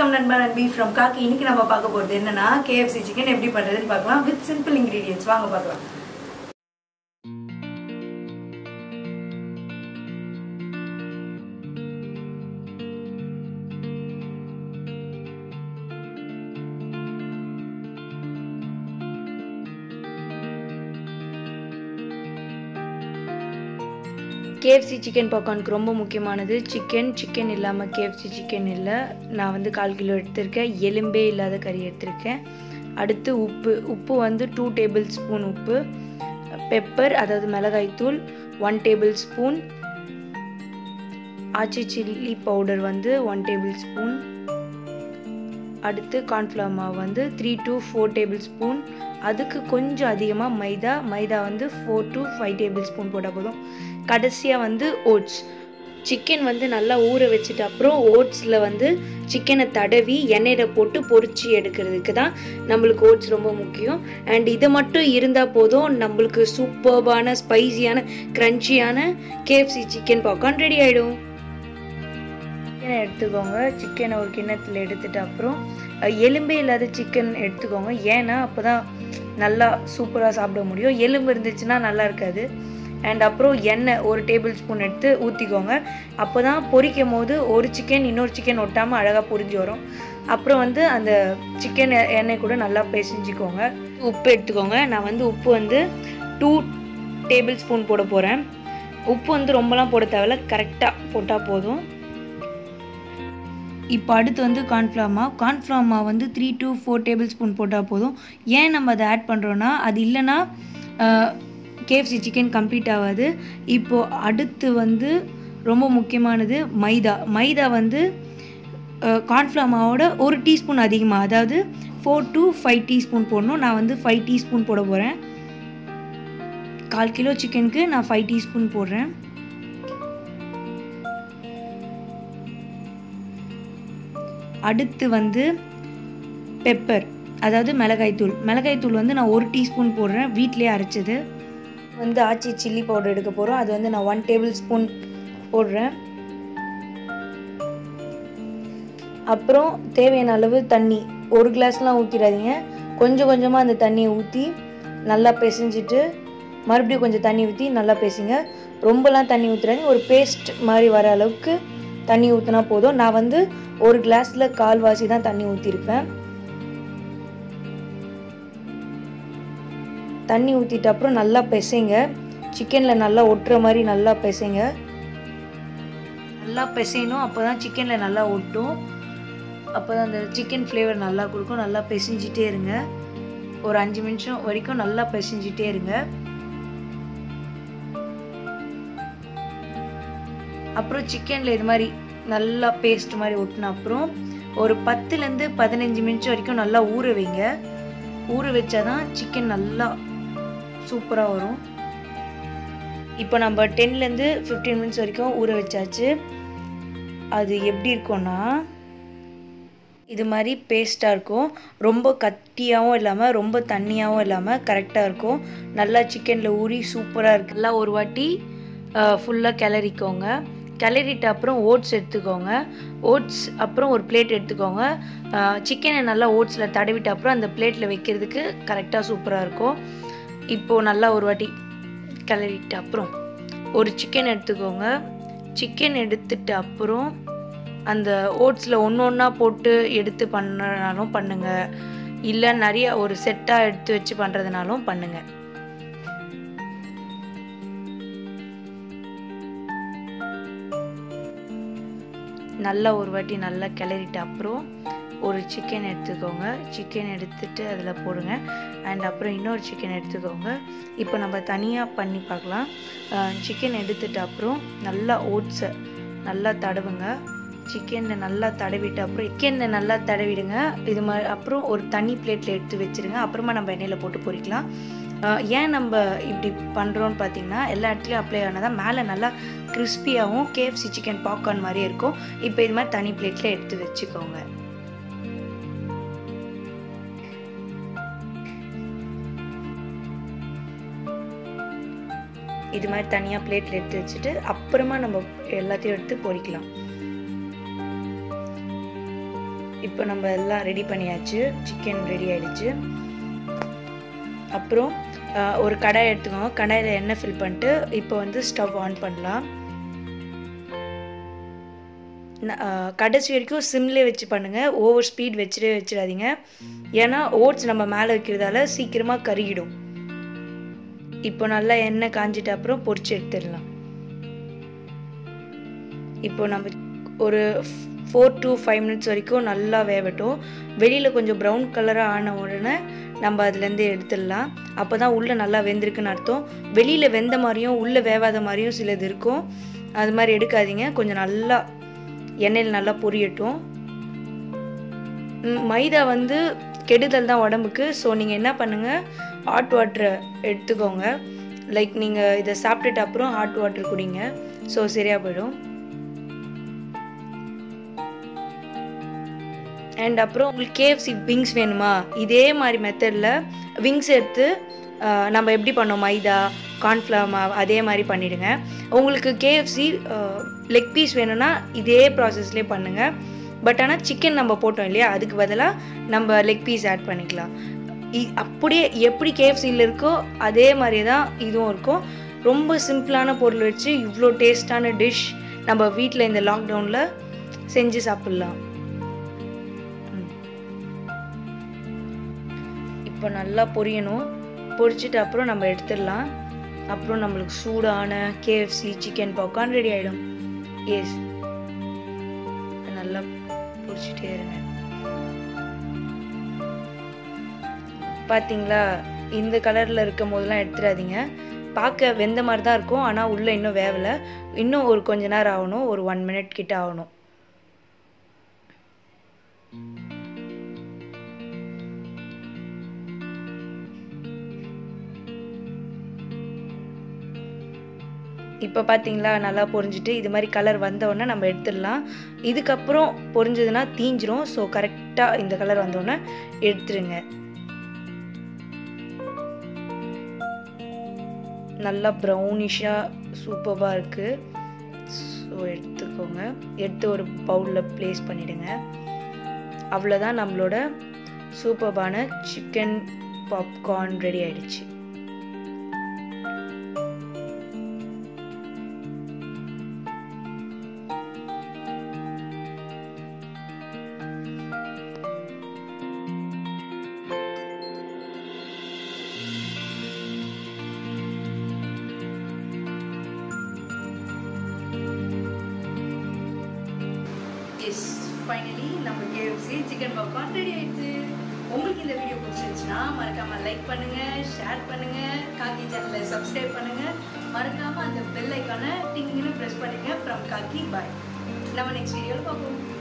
நண்பன் and beef from காக்கி இன்னைக்கு நம்ம பார்க்க போகிறது என்னன்னா கேஎஃப்சி சிக்கன் எப்படி பண்ணுறதுன்னு பார்க்கலாம் வித் சிம்பிள் இன்க்ரீடியன்ஸ் வாங்க பார்க்கலாம் கேஎஃப்சி சிக்கன் பாப்கார்னுக்கு ரொம்ப முக்கியமானது சிக்கன் சிக்கன் இல்லாமல் கேஎஃப்சி சிக்கன் இல்லை நான் வந்து கால் கிலோ எடுத்திருக்கேன் எலும்பே இல்லாத கறி எடுத்திருக்கேன் அடுத்து உப்பு உப்பு வந்து டூ டேபிள் ஸ்பூன் உப்பு பெப்பர் அதாவது மிளகாய்த்தூள் one tablespoon Aachi chilli powder வந்து ஒன் டேபிள் ஸ்பூன் அடுத்து கார்ன்ஃப்ளவர் மாவு வந்து three to four tablespoon அதுக்கு கொஞ்சம் அதிகமாக மைதா மைதா வந்து four to five tablespoon போட்டால் போதும் கடைசியாக வந்து ஓட்ஸ் சிக்கன் வந்து நல்லா ஊற வச்சுட்டு அப்புறம் ஓட்ஸில் வந்து சிக்கனை தடவி எண்ணெயில் போட்டு பொரிச்சு எடுக்கிறதுக்கு தான் நம்மளுக்கு ஓட்ஸ் ரொம்ப முக்கியம் அண்ட் இது மட்டும் இருந்தால் போதும் நம்மளுக்கு சூப்பர்பான ஸ்பைசியான க்ரன்ச்சியான கேஎஃப்சி சிக்கன் பாப்கார்ன் ரெடி ஆகிடும் சிக்கனை எடுத்துக்கோங்க சிக்கனை ஒரு கிண்ணத்தில் எடுத்துட்டு அப்புறம் அஹ், எலும்பே இல்லாத சிக்கன் எடுத்துக்கோங்க ஏன்னா அப்போ தான் நல்லா சூப்பராக சாப்பிட முடியும் எலும்பு இருந்துச்சுன்னா நல்லா இருக்காது அண்ட் அப்புறம் எண்ணெய் ஒரு டேபிள் ஸ்பூன் எடுத்து ஊற்றிக்கோங்க அப்போ தான் பொரிக்கும் போது ஒரு சிக்கன் இன்னொரு சிக்கன் ஒட்டாமல் அழகாக பொரிஞ்சு வரும் அப்புறம் வந்து அந்த சிக்கன் எண்ணெய் கூட நல்லா பிசைஞ்சிக்கோங்க உப்பு எடுத்துக்கோங்க நான் வந்து உப்பு வந்து டூ டேபிள் ஸ்பூன் போட போகிறேன் உப்பு வந்து ரொம்பலாம் போட தேவையில்ல கரெக்டாக போட்டால் போதும் இப்போ அடுத்து வந்து கார்ன்ஃப்ளவர் மாவு கார்ன்ஃப்ளவர் மாவு வந்து three to four tablespoon போட்டால் போதும் ஏன் நம்ம அதை ஆட் பண்ணுறோன்னா அது இல்லைன்னா கேஎஃப்சி சிக்கன் கம்ப்ளீட் ஆகாது இப்போது அடுத்து வந்து ரொம்ப முக்கியமானது மைதா மைதா வந்து கார்ன்ஃப்ளவர் மாவோட ஒரு டீஸ்பூன் அதிகமாக அதாவது ஃபோர் டு ஃபைவ் டீஸ்பூன் போடணும் நான் வந்து ஃபைவ் டீஸ்பூன் போட போகிறேன் கால் கிலோ சிக்கனுக்கு நான் ஃபைவ் டீஸ்பூன் போடுறேன் அடுத்து வந்து பெப்பர் அதாவது மிளகாய்த்தூள் மிளகாய்த்தூள் வந்து நான் ஒரு டீஸ்பூன் போடுறேன் வீட்டிலேயே அரைச்சது வந்து ஆச்சி சில்லி பவுடர் எடுக்க போகிறோம் அது வந்து நான் ஒன் டேபிள் ஸ்பூன் போடுறேன் அப்புறம் தேவையான அளவு தண்ணி ஒரு கிளாஸ்லாம் ஊற்றிடாதீங்க கொஞ்சம் கொஞ்சமாக அந்த தண்ணியை ஊற்றி நல்லா பிசைஞ்சிட்டு மறுபடியும் கொஞ்சம் தண்ணி ஊற்றி நல்லா பேசுங்க ரொம்பலாம் தண்ணி ஊற்றுறாங்க ஒரு பேஸ்ட் மாதிரி வர அளவுக்கு தண்ணி ஊற்றினா போதும் நான் வந்து ஒரு கிளாஸில் கால்வாசி தான் தண்ணி ஊற்றிருப்பேன் தண்ணி ஊற்றிட்ட அப்புறம் நல்லா பிசைங்க சிக்கனில் நல்லா ஒட்டுற மாதிரி நல்லா பிசைங்க நல்லா பிசையணும் அப்போ தான் சிக்கனில் நல்லா ஒட்டும் அப்போ தான் அந்த சிக்கன் ஃப்ளேவர் நல்லா கொடுக்கும் நல்லா பிசைஞ்சிட்டே இருங்க ஒரு அஞ்சு நிமிஷம் வரைக்கும் நல்லா பிசைஞ்சிட்டே இருங்க அப்புறம் சிக்கனில் இது மாதிரி நல்லா பேஸ்ட் மாதிரி ஒட்டின அப்புறம் ஒரு பத்துலேருந்து பதினஞ்சு நிமிஷம் வரைக்கும் நல்லா ஊற வைங்க ஊற வச்சாதான் சிக்கன் நல்லா சூப்பராக வரும் இப்போ நம்ம டென்லேருந்து ஃபிஃப்டீன் மினிட்ஸ் வரைக்கும் ஊற வச்சாச்சு அது எப்படி இருக்கும்னா இது மாதிரி பேஸ்ட்டாக இருக்கும் ரொம்ப கட்டியாகவும் இல்லாமல் ரொம்ப தண்ணியாகவும் இல்லாமல் கரெக்டாக இருக்கும் நல்லா சிக்கனில் ஊறி சூப்பராக இருக்கு நல்லா ஒரு வாட்டி ஃபுல்லாக கிளறிக்கோங்க கிளறிட்ட அப்புறம் ஓட்ஸ் எடுத்துக்கோங்க ஓட்ஸ் அப்புறம் ஒரு பிளேட் எடுத்துக்கோங்க சிக்கனை நல்லா ஓட்ஸில் தடவிட்ட அப்புறம் அந்த பிளேட்டில் வைக்கிறதுக்கு கரெக்டாக சூப்பராக இருக்கும் இப்போது நல்லா ஒரு வாட்டி கிளறிட்ட அப்புறம் ஒரு சிக்கன் எடுத்துக்கோங்க சிக்கன் எடுத்துட்டு அப்புறம் அந்த ஓட்ஸில் ஒன்று ஒன்றா போட்டு எடுத்து பண்ணனாலும் பண்ணுங்கள் இல்லை நிறைய ஒரு செட்டாக எடுத்து வச்சு பண்ணுறதுனாலும் பண்ணுங்கள் நல்லா ஒரு வாட்டி நல்லா கிளறிட்ட அப்புறம் ஒரு சிக்கன் எடுத்துக்கோங்க சிக்கன் எடுத்துட்டு அதில் போடுங்க அண்ட் அப்புறம் இன்னொரு சிக்கன் எடுத்துக்கோங்க இப்போ நம்ம தனியாக பண்ணி பார்க்கலாம் சிக்கன் எடுத்துட்ட அப்புறம் நல்லா ஓட்ஸை நல்லா தடவுங்க சிக்கனில் நல்லா தடவிட்டு அப்புறம் சிக்கனில் நல்லா தடவிடுங்க இது மாதிரி அப்புறம் ஒரு தனி பிளேட்டில் எடுத்து வச்சுருங்க அப்புறமா நம்ம எண்ணெயில் போட்டு பொரிக்கலாம் அஹ் ஏன் நம்ம இப்படி பண்ணுறோன்னு பார்த்தீங்கன்னா எல்லா இடத்துலையும் அப்ளை ஆனதான் மேலே நல்லா கிறிஸ்பியாகவும் கேஎஃப்சி சிக்கன் பாப்கார்ன் மாதிரியே இருக்கும் இப்போ இது மாதிரி தனி பிளேட்டில் எடுத்து வச்சுக்கோங்க இது மாதிரி தனியாக பிளேட்டில் எடுத்து வச்சுட்டு அப்புறமா நம்ம எல்லாத்தையும் எடுத்து பொரிக்கலாம் இப்போ நம்ம எல்லாம் ரெடி பண்ணியாச்சு சிக்கன் ரெடி ஆயிடுச்சு அப்புறம் ஆஹ், ஒரு கடாய் எடுத்துக்கோங்க கடாயில் எண்ணெய் ஃபில் பண்ணிட்டு இப்போ வந்து ஸ்டவ் ஆன் பண்ணலாம் ந- ஆஹ், கடைசி வரைக்கும் சிம்லே வச்சு பண்ணுங்கள் ஓவர் ஸ்பீட் வச்சுட்டே வச்சிடாதீங்க ஏன்னா ஓட்ஸ் நம்ம மேலே வைக்கிறதால சீக்கிரமாக கருகிடும் இப்போ நல்லா எண்ணெய் காஞ்சிட்ட அப்புறம் பொரிச்சு எடுத்துடலாம் இப்போ நம்ம ஒரு ஃபோர் to ஃபைவ் மினிட்ஸ் வரைக்கும் நல்லா வேகட்டும் வெளியில் கொஞ்சம் ப்ரௌன் கலராக ஆன உடனே நம்ம அதுலேருந்து எடுத்துடலாம் அப்போ தான் உள்ளே நல்லா வெந்திருக்குன்னு அர்த்தம் வெளியில் வெந்த மாதிரியும் உள்ளே வேவாத மாதிரியும் சிலது இருக்கும் அது மாதிரி எடுக்காதீங்க கொஞ்சம் நல்லா எண்ணெயில் நல்லா பொரியட்டும் ம், மைதா வந்து கெடுதல் தான் உடம்புக்கு ஸோ நீங்கள் என்ன பண்ணுங்கள் ஹாட் வாட்டரை எடுத்துக்கோங்க லைக் நீங்கள் இதை சாப்பிட்டுட்டு அப்புறம் ஹாட் வாட்டர் குடிங்க ஸோ சரியாக போயிடும் அண்ட் அப்புறம் உங்களுக்கு கேஎஃப்சி விங்ஸ் வேணுமா இதே மாதிரி மெத்தடில் விங்ஸ் எடுத்து ஆஹ், நம்ம எப்படி பண்ணோம் மைதா கார்ன்ஃப்ளவர் மாவு அதே மாதிரி பண்ணிடுங்க உங்களுக்கு கேஎஃப்சி லெக் பீஸ் வேணும்னா இதே ப்ராசஸ்லேயே பண்ணுங்கள் பட் ஆனால் சிக்கன் நம்ம போட்டோம் இல்லையா அதுக்கு பதிலாக நம்ம லெக் பீஸ் ஆட் பண்ணிக்கலாம் இ- அப்படியே எப்படி கேஎஃப்சியில் இருக்கோ அதே மாதிரி தான் இதுவும் இருக்கும் ரொம்ப சிம்பிளான பொருள் வச்சு இவ்வளோ டேஸ்டான டிஷ் நம்ம வீட்டில் இந்த லாக்டவுனில் செஞ்சு சாப்பிட்லாம் இப்போ நல்லா பொரியணும் பொரிச்சிட்டு அப்புறம் நம்ம எடுத்துடலாம் அப்புறம் நம்மளுக்கு சூடான கேஎஃப்சி சிக்கன் பாப்கார்ன் ரெடி ஆகிடும் எஸ் நல்லா பொரிச்சிட்டே இருங்க பார்த்தீங்களா இந்த கலரில் இருக்கும் போதெல்லாம் எடுத்துடாதீங்க பார்க்க வெந்த மாதிரி தான் இருக்கும் ஆனால் உள்ளே இன்னும் வேவலை இன்னும் ஒரு கொஞ்ச நேரம் ஆகணும் ஒரு ஒன் மினிட் கிட்ட ஆகணும் இப்போ பார்த்தீங்களா நல்லா பொரிஞ்சிட்டு இது மாதிரி கலர் வந்தோடனே நம்ம எடுத்துடலாம் இதுக்கப்புறம் பொரிஞ்சதுன்னா தீஞ்சிரும் ஸோ கரெக்டாக இந்த கலர் வந்தோடனே எடுத்துருங்க நல்லா ப்ரௌனிஷாக சூப்பராக இருக்குது ஸோ எடுத்துக்கோங்க எடுத்து ஒரு பவுலில் ப்ளேஸ் பண்ணிவிடுங்க அவ்வளோதான் நம்மளோட சூப்பர்பான சிக்கன் பாப்கார்ன் ரெடி ஆயிடுச்சு எஸ் ஃபைனலி நம்ம கேஎஃப்சி சிக்கன் பாப்கார்ன் ரெடி ஆயிடுச்சு உங்களுக்கு இந்த வீடியோ பிடிச்சிருந்துச்சுன்னா மறக்காம லைக் பண்ணுங்க ஷேர் பண்ணுங்க காக்கி சேனலை சப்ஸ்கிரைப் பண்ணுங்க மறக்காம அந்த பெல் ஐக்கானை டிங்னு ப்ரெஸ் பண்ணுங்க ஃப்ரம் காக்கி பாய் நம்ம நெக்ஸ்ட் வீடியோவில் பார்ப்போம்